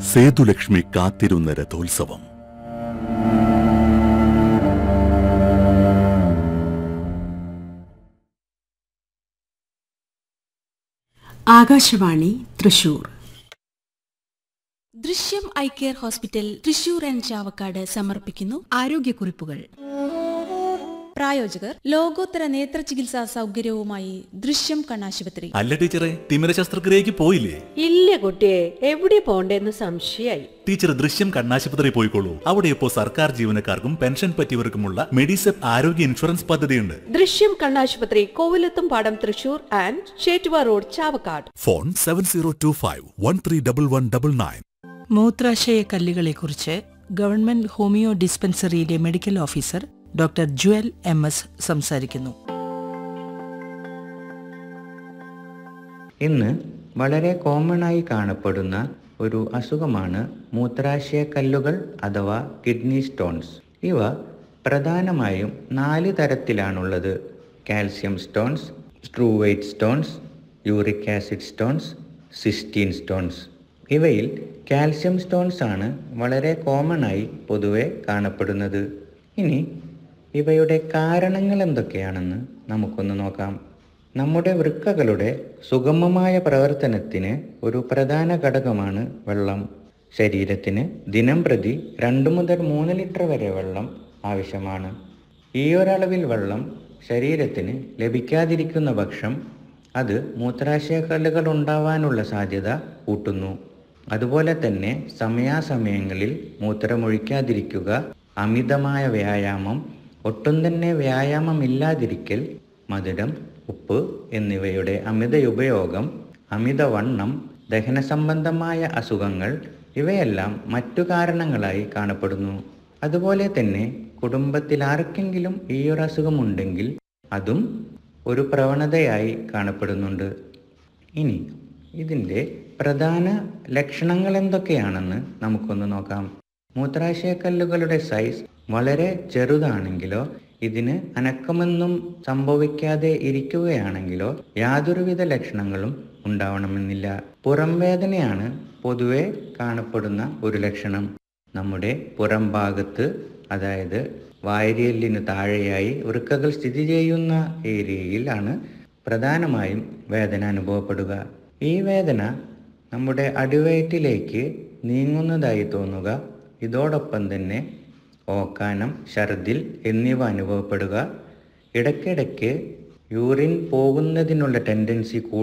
സേതുലക്ഷ്മി കാത്തിരുന്ന രഥോത്സവം ആകാശവാണി തൃശൂർ ദൃശ്യം I care hospital Thrissur and Chavakkad സമർപ്പിക്കുന്നു ആരോഗ്യക്കുറിപ്പുകൾ പ്രായോജകർ ലോകോത്തര നേത്ര ചികിത്സാ സൗകര്യവുമായി ദൃശ്യം കണ്ണാശുപത്രി അല്ല ടീച്ചറെ തിമിര ശസ്ത്രക്രിയക്ക് പോയില്ലേ ഇല്ല കുട്ടിയെ എവിടെ പോണ്ടേന്ന് സംശയായി ടീച്ചർ ദൃശ്യം കണ്ണാശുപത്രി പോയിക്കോളൂ അവിടെ ഇപ്പോൾ സർക്കാർ ജീവനക്കാർക്കും പെൻഷൻ പറ്റിയവർക്കുമുള്ള മെഡിസെപ്പ് ആരോഗ്യ ഇൻഷുറൻസ് പദ്ധതിയുണ്ട് ദൃശ്യം കണ്ണാശുപത്രി Kovilathumpadam Thrissur and Chettuva road Chavakkad phone seven zero two five one three double one double nine മൂത്രാശയ കല്ലുകളെക്കുറിച്ച് ഗവൺമെന്റ് ഹോമിയോ ഡിസ്പെൻസറിയിലെ medical officer doctor Jewel M S സംസാരിക്കുന്നു ഇന്ന് വളരെ കോമൺ ആയി കാണപ്പെടുന്ന ഒരു അസുഖമാണ് മൂത്രാശയ കല്ലുകൾ അഥവാ കിഡ്നി സ്റ്റോൺസ് ഇവ പ്രധാനമായും നാല് തരത്തിലാണുള്ളത് calcium stones struvite stones uric acid stones cystine stones ഇവയിൽ കാൽസ്യം സ്റ്റോൺസ് ആണ് വളരെ കോമൺ ആയി പൊതുവെ കാണപ്പെടുന്നത് ഇനി ഇവയുടെ കാരണങ്ങൾ എന്തൊക്കെയാണെന്ന് നമുക്കൊന്ന് നോക്കാം നമ്മുടെ വൃക്കകളുടെ സുഗമമായ പ്രവർത്തനത്തിന് ഒരു പ്രധാന ഘടകമാണ് വെള്ളം ശരീരത്തിന് ദിനം പ്രതി രണ്ട് മുതൽ മൂന്ന് ലിറ്റർ വരെ വെള്ളം ആവശ്യമാണ് ഈ ഒരളവിൽ വെള്ളം ശരീരത്തിന് ലഭിക്കാതിരിക്കുന്ന പക്ഷം അത് മൂത്രാശയക്കല്ലുകൾ ഉണ്ടാവാനുള്ള സാധ്യത കൂട്ടുന്നു അതുപോലെ തന്നെ സമയാസമയങ്ങളിൽ മൂത്രമൊഴിക്കാതിരിക്കുക അമിതമായ വ്യായാമം ഒട്ടും തന്നെ വ്യായാമമില്ലാതിരിക്കൽ മധുരം ഉപ്പ് എന്നിവയുടെ അമിത ഉപയോഗം അമിതവണ്ണം ദഹന സംബന്ധമായ അസുഖങ്ങൾ ഇവയെല്ലാം മറ്റു കാരണങ്ങളായി കാണപ്പെടുന്നു അതുപോലെ തന്നെ കുടുംബത്തിൽ ആർക്കെങ്കിലും ഈ ഒരു അസുഖമുണ്ടെങ്കിൽ അതും ഒരു പ്രവണതയായി കാണപ്പെടുന്നുണ്ട് ഇനി ഇതിൻ്റെ പ്രധാന ലക്ഷണങ്ങൾ എന്തൊക്കെയാണെന്ന് നമുക്കൊന്ന് നോക്കാം മൂത്രാശയക്കല്ലുകളുടെ സൈസ് വളരെ ചെറുതാണെങ്കിലോ ഇതിന് അനക്കമൊന്നും സംഭവിക്കാതെ ഇരിക്കുകയാണെങ്കിലോ യാതൊരുവിധ ലക്ഷണങ്ങളും ഉണ്ടാവണമെന്നില്ല പുറം വേദനയാണ് പൊതുവെ കാണപ്പെടുന്ന ഒരു ലക്ഷണം നമ്മുടെ പുറം ഭാഗത്ത് അതായത് വാരിയലിന് താഴെയായി വൃക്കകൾ സ്ഥിതി ചെയ്യുന്ന ഏരിയയിലാണ് പ്രധാനമായും വേദന അനുഭവപ്പെടുക ഈ വേദന നമ്മുടെ അടിവയറ്റിലേക്ക് നീങ്ങുന്നതായി തോന്നുക ഇതോടൊപ്പം തന്നെ ഓക്കാനം ഛർദിൽ എന്നിവ അനുഭവപ്പെടുക ഇടയ്ക്കിടയ്ക്ക് യൂറിൻ പോകുന്നതിനുള്ള ടെൻഡൻസി